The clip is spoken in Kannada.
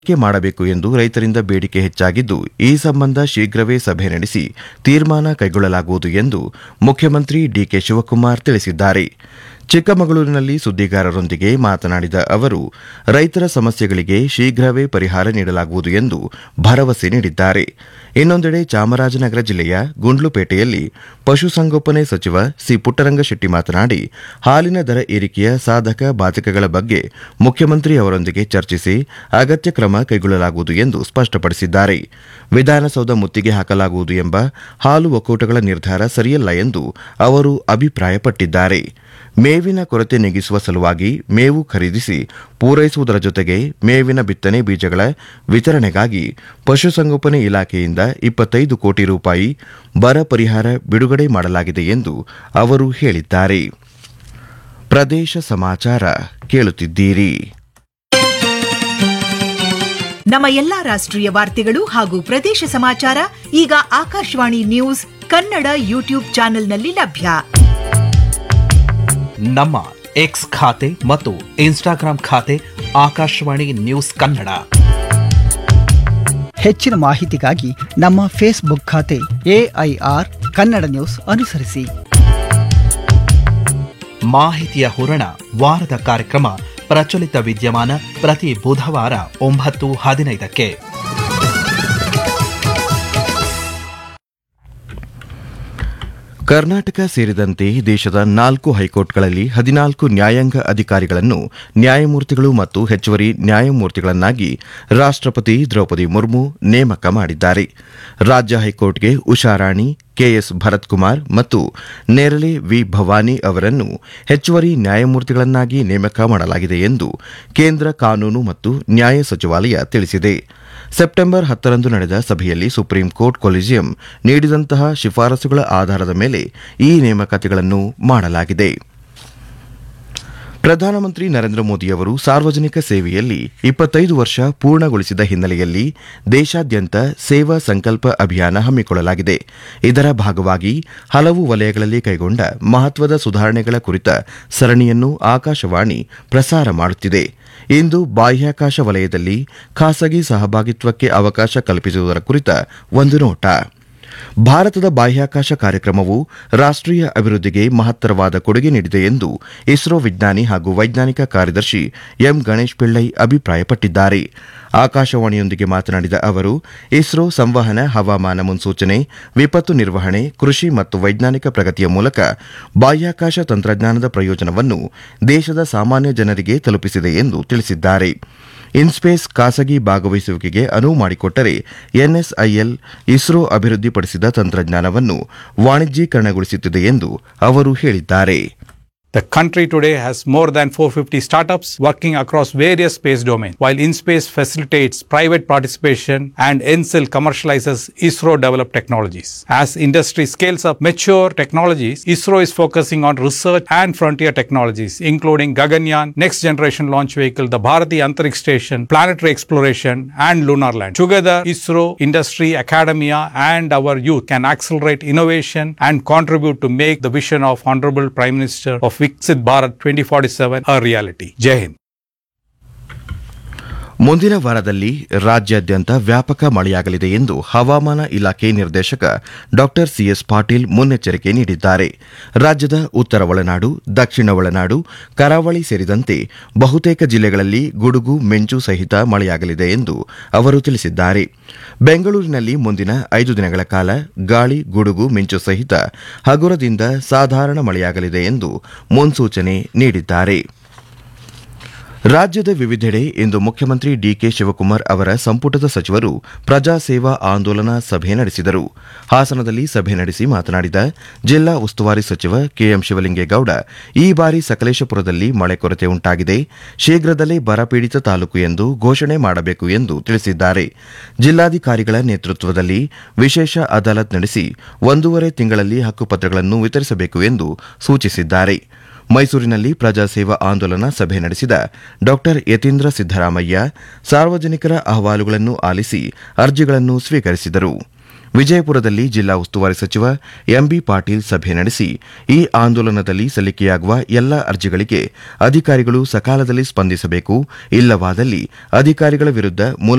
ಆಯ್ಕೆ ಮಾಡಬೇಕು ಎಂದು ರೈತರಿಂದ ಬೇಡಿಕೆ ಹೆಚ್ಚಾಗಿದ್ದು ಈ ಸಂಬಂಧ ಶೀಘ್ರವೇ ಸಭೆ ನಡೆಸಿ ತೀರ್ಮಾನ ಕೈಗೊಳ್ಳಲಾಗುವುದು ಎಂದು ಮುಖ್ಯಮಂತ್ರಿ ಡಿಕೆ ಶಿವಕುಮಾರ್ ತಿಳಿಸಿದ್ದಾರೆ ಚಿಕ್ಕಮಗಳೂರಿನಲ್ಲಿ ಸುದ್ದಿಗಾರರೊಂದಿಗೆ ಮಾತನಾಡಿದ ಅವರು ರೈತರ ಸಮಸ್ಯೆಗಳಿಗೆ ಶೀಘ್ರವೇ ಪರಿಹಾರ ನೀಡಲಾಗುವುದು ಎಂದು ಭರವಸೆ ನೀಡಿದ್ದಾರೆ ಇನ್ನೊಂದೆಡೆ ಚಾಮರಾಜನಗರ ಜಿಲ್ಲೆಯ ಗುಂಡ್ಲುಪೇಟೆಯಲ್ಲಿ ಪಶುಸಂಗೋಪನೆ ಸಚಿವ ಸಿ ಪುಟ್ಟರಂಗಶೆಟ್ಟಿ ಮಾತನಾಡಿ ಹಾಲಿನ ದರ ಏರಿಕೆಯ ಸಾಧಕ ಬಾಧಕಗಳ ಬಗ್ಗೆ ಮುಖ್ಯಮಂತ್ರಿ ಅವರೊಂದಿಗೆ ಚರ್ಚಿಸಿ ಅಗತ್ಯ ಕ್ರಮ ಕೈಗೊಳ್ಳಲಾಗುವುದು ಎಂದು ಸ್ಪಷ್ಟಪಡಿಸಿದ್ದಾರೆ ವಿಧಾನಸೌಧ ಮುತ್ತಿಗೆ ಹಾಕಲಾಗುವುದು ಎಂಬ ಹಾಲು ಒಕ್ಕೂಟಗಳ ನಿರ್ಧಾರ ಸರಿಯಲ್ಲ ಎಂದು ಅವರು ಅಭಿಪ್ರಾಯಪಟ್ಟಿದ್ದಾರೆ ಮೇವಿನ ಕೊರತೆ ನೀಗಿಸುವ ಸಲುವಾಗಿ ಮೇವು ಖರೀದಿಸಿ ಪೂರೈಸುವುದರ ಜೊತೆಗೆ ಮೇವಿನ ಬಿತ್ತನೆ ಬೀಜಗಳ ವಿತರಣೆಗಾಗಿ ಪಶುಸಂಗೋಪನೆ ಇಲಾಖೆಯಿಂದ ಇಪ್ಪತ್ತೈದು ಕೋಟಿ ರೂಪಾಯಿ ಬರ ಪರಿಹಾರ ಬಿಡುಗಡೆ ಮಾಡಲಾಗಿದೆ ಎಂದು ಅವರು ಹೇಳಿದ್ದಾರೆ ಪ್ರದೇಶ ಸಮಾಚಾರ ಕೇಳುತ್ತಿದ್ದೀರಿ ನಮ್ಮ ಎಲ್ಲಾ ರಾಷ್ಟ್ರೀಯ ವಾರ್ತೆಗಳು ಹಾಗೂ ಪ್ರದೇಶ ಸಮಾಚಾರ ಈಗ ಆಕಾಶವಾಣಿ ನ್ಯೂಸ್ ಕನ್ನಡ ಯೂಟ್ಯೂಬ್ ಚಾನೆಲ್ನಲ್ಲಿ ಲಭ್ಯ ನಮ್ಮ ಎಕ್ಸ್ ಖಾತೆ ಮತ್ತು ಇನ್ಸ್ಟಾಗ್ರಾಂ ಖಾತೆ ಆಕಾಶವಾಣಿ ನ್ಯೂಸ್ ಕನ್ನಡ ಹೆಚ್ಚಿನ ಮಾಹಿತಿಗಾಗಿ ನಮ್ಮ ಫೇಸ್ಬುಕ್ ಖಾತೆ ಎಐಆರ್ ಕನ್ನಡ ನ್ಯೂಸ್ ಅನುಸರಿಸಿ ಮಾಹಿತಿಯ ಹೂರಣ ವಾರದ ಕಾರ್ಯಕ್ರಮ ಪ್ರಚಲಿತ ವಿದ್ಯಮಾನ ಪ್ರತಿ ಬುಧವಾರ ಒಂಬತ್ತು ಹದಿನೈದಕ್ಕೆ ಕರ್ನಾಟಕ ಸೇರಿದಂತೆ ದೇಶದ ನಾಲ್ಕು ಹೈಕೋರ್ಟ್ಗಳಲ್ಲಿ ಹದಿನಾಲ್ಕು ನ್ಯಾಯಾಂಗ ಅಧಿಕಾರಿಗಳನ್ನು ನ್ಯಾಯಮೂರ್ತಿಗಳು ಮತ್ತು ಹೆಚ್ಚುವರಿ ನ್ಯಾಯಮೂರ್ತಿಗಳನ್ನಾಗಿ ರಾಷ್ಟ್ರಪತಿ ದ್ರೌಪದಿ ಮುರ್ಮು ನೇಮಕ ಮಾಡಿದ್ದಾರೆ ರಾಜ್ಯ ಹೈಕೋರ್ಟ್ಗೆ ಉಷಾರಾಣಿ ಕೆಎಸ್ ಭರತ್ ಕುಮಾರ್ ಮತ್ತು ನೇರಳೆ ವಿ ಭವಾನಿ ಅವರನ್ನು ಹೆಚ್ಚುವರಿ ನ್ಯಾಯಮೂರ್ತಿಗಳನ್ನಾಗಿ ನೇಮಕ ಮಾಡಲಾಗಿದೆ ಎಂದು ಕೇಂದ್ರ ಕಾನೂನು ಮತ್ತು ನ್ಯಾಯ ಸಚಿವಾಲಯ ತಿಳಿಸಿದೆ ಸೆಪ್ಟೆಂಬರ್ ಹತ್ತರಂದು ನಡೆದ ಸಭೆಯಲ್ಲಿ ಸುಪ್ರೀಂ ಕೋರ್ಟ್ ಕೊಲಿಜಿಯಂ ನೀಡಿದಂತಹ ಶಿಫಾರಸುಗಳ ಆಧಾರದ ಮೇಲೆ ಈ ನೇಮಕಾತಿಗಳನ್ನು ಮಾಡಲಾಗಿದೆ ಪ್ರಧಾನಮಂತ್ರಿ ನರೇಂದ್ರ ಮೋದಿಯವರು ಸಾರ್ವಜನಿಕ ಸೇವೆಯಲ್ಲಿ ಇಪ್ಪತ್ತೈದು ವರ್ಷ ಪೂರ್ಣಗೊಳಿಸಿದ ಹಿನ್ನೆಲೆಯಲ್ಲಿ ದೇಶಾದ್ಯಂತ ಸೇವಾ ಸಂಕಲ್ಪ ಅಭಿಯಾನ ಹಮ್ಮಿಕೊಳ್ಳಲಾಗಿದೆ ಇದರ ಭಾಗವಾಗಿ ಹಲವು ವಲಯಗಳಲ್ಲಿ ಕೈಗೊಂಡ ಮಹತ್ವದ ಸುಧಾರಣೆಗಳ ಕುರಿತ ಸರಣಿಯನ್ನು ಆಕಾಶವಾಣಿ ಪ್ರಸಾರ ಮಾಡುತ್ತಿದೆ ಇಂದು ಬಾಹ್ಯಾಕಾಶ ವಲಯದಲ್ಲಿ ಖಾಸಗಿ ಸಹಭಾಗಿತ್ವಕ್ಕೆ ಅವಕಾಶ ಕಲ್ಪಿಸುವುದರ ಕುರಿತ ಒಂದು ನೋಟ ಭಾರತದ ಬಾಹ್ಯಾಕಾಶ ಕಾರ್ಯಕ್ರಮವು ರಾಷ್ಟೀಯ ಅಭಿವೃದ್ಧಿಗೆ ಮಹತ್ತರವಾದ ಕೊಡುಗೆ ನೀಡಿದೆ ಎಂದು ಇಸ್ರೋ ವಿಜ್ಞಾನಿ ಹಾಗೂ ವೈಜ್ಞಾನಿಕ ಕಾರ್ಯದರ್ಶಿ ಎಂ ಗಣೇಶ್ ಪಿಳ್ಳೈ ಅಭಿಪ್ರಾಯಪಟ್ಟಿದ್ದಾರೆ ಆಕಾಶವಾಣಿಯೊಂದಿಗೆ ಮಾತನಾಡಿದ ಅವರು ಇಸ್ರೋ ಸಂವಹನ ಹವಾಮಾನ ಮುನ್ಸೂಚನೆ ವಿಪತ್ತು ನಿರ್ವಹಣೆ ಕೃಷಿ ಮತ್ತು ವೈಜ್ಞಾನಿಕ ಪ್ರಗತಿಯ ಮೂಲಕ ಬಾಹ್ಯಾಕಾಶ ತಂತ್ರಜ್ಞಾನದ ಪ್ರಯೋಜನವನ್ನು ದೇಶದ ಸಾಮಾನ್ಯ ಜನರಿಗೆ ತಲುಪಿಸಿದೆ ಎಂದು ತಿಳಿಸಿದ್ದಾರೆ ಇನ್ಸ್ಪೇಸ್ ಖಾಸಗಿ ಭಾಗವಹಿಸುವಿಕೆಗೆ ಅನುವು ಮಾಡಿಕೊಟ್ಟರೆ ಎನ್ಎಸ್ಐಎಲ್ ಇಸ್ರೋ ಅಭಿವೃದ್ಧಿಪಡಿಸಿದ ತಂತ್ರಜ್ಞಾನವನ್ನು ವಾಣಿಜ್ಯೀಕರಣಗೊಳಿಸುತ್ತಿದೆ ಎಂದು ಅವರು ಹೇಳಿದ್ದಾರೆ The country today has more than 450 startups working across various space domains, while InSpace facilitates private participation and NCIL commercializes ISRO developed technologies. As industry scales up mature technologies, ISRO is focusing on research and frontier technologies, including Gaganyaan, next generation launch vehicle, the Bharati Antariksh Station, planetary exploration, and lunar land. Together, ISRO, industry, academia, and our youth can accelerate innovation and contribute to make the vision of Honorable Prime Minister of Viksit Bharat 2047 a reality. Jai Hind. ಮುಂದಿನ ವಾರದಲ್ಲಿ ರಾಜ್ಯಾದ್ಯಂತ ವ್ಯಾಪಕ ಮಳೆಯಾಗಲಿದೆ ಎಂದು ಹವಾಮಾನ ಇಲಾಖೆ ನಿರ್ದೇಶಕ ಡಾ ಸಿಎಸ್ ಪಾಟೀಲ್ ಮುನ್ನೆಚ್ಚರಿಕೆ ನೀಡಿದ್ದಾರೆ ರಾಜ್ಯದ ಉತ್ತರ ಒಳನಾಡು ದಕ್ಷಿಣ ಒಳನಾಡು ಕರಾವಳಿ ಸೇರಿದಂತೆ ಬಹುತೇಕ ಜಿಲ್ಲೆಗಳಲ್ಲಿ ಗುಡುಗು ಮಿಂಚು ಸಹಿತ ಮಳೆಯಾಗಲಿದೆ ಎಂದು ಅವರು ತಿಳಿಸಿದ್ದಾರೆ ಬೆಂಗಳೂರಿನಲ್ಲಿ ಮುಂದಿನ ಐದು ದಿನಗಳ ಕಾಲ ಗಾಳಿ ಗುಡುಗು ಮಿಂಚು ಸಹಿತ ಹಗುರದಿಂದ ಸಾಧಾರಣ ಮಳೆಯಾಗಲಿದೆ ಎಂದು ಮುನ್ಸೂಚನೆ ನೀಡಿದ್ದಾರೆ ರಾಜ್ಯದ ವಿವಿಧೆಡೆ ಇಂದು ಮುಖ್ಯಮಂತ್ರಿ ಡಿಕೆ ಶಿವಕುಮಾರ್ ಅವರ ಸಂಪುಟದ ಸಚಿವರು ಪ್ರಜಾ ಸೇವಾ ಆಂದೋಲನ ಸಭೆ ನಡೆಸಿದರು ಹಾಸನದಲ್ಲಿ ಸಭೆ ನಡೆಸಿ ಮಾತನಾಡಿದ ಜಿಲ್ಲಾ ಉಸ್ತುವಾರಿ ಸಚಿವ ಕೆಎಂ ಶಿವಲಿಂಗೇಗೌಡ ಈ ಬಾರಿ ಸಕಲೇಶಪುರದಲ್ಲಿ ಮಳೆ ಕೊರತೆ ಉಂಟಾಗಿದೆ ಶೀಘ್ರದಲ್ಲೇ ಬರಪೀಡಿತ ತಾಲೂಕು ಎಂದು ಘೋಷಣೆ ಮಾಡಬೇಕು ಎಂದು ತಿಳಿಸಿದ್ದಾರೆ ಜಿಲ್ಲಾಧಿಕಾರಿಗಳ ನೇತೃತ್ವದಲ್ಲಿ ವಿಶೇಷ ಅದಾಲತ್ ನಡೆಸಿ ಒಂದೂವರೆ ತಿಂಗಳಲ್ಲಿ ಹಕ್ಕುಪತ್ರಗಳನ್ನು ವಿತರಿಸಬೇಕು ಎಂದು ಸೂಚಿಸಿದ್ದಾರೆ ಮೈಸೂರಿನಲ್ಲಿ ಪ್ರಜಾ ಸೇವಾ ಆಂದೋಲನ ಸಭೆ ನಡೆಸಿದ ಡಾ ಯತೀಂದ್ರ ಸಿದ್ದರಾಮಯ್ಯ ಸಾರ್ವಜನಿಕರ ಅಹವಾಲುಗಳನ್ನು ಆಲಿಸಿ ಅರ್ಜಿಗಳನ್ನು ಸ್ವೀಕರಿಸಿದರು ವಿಜಯಪುರದಲ್ಲಿ ಜಿಲ್ಲಾ ಉಸ್ತುವಾರಿ ಸಚಿವ ಎಂಬಿ ಪಾಟೀಲ್ ಸಭೆ ನಡೆಸಿ ಈ ಆಂದೋಲನದಲ್ಲಿ ಸಲ್ಲಿಕೆಯಾಗುವ ಎಲ್ಲ ಅರ್ಜಿಗಳಿಗೆ ಅಧಿಕಾರಿಗಳು ಸಕಾಲದಲ್ಲಿ ಸ್ಪಂದಿಸಬೇಕು ಇಲ್ಲವಾದಲ್ಲಿ ಅಧಿಕಾರಿಗಳ ವಿರುದ್ಧ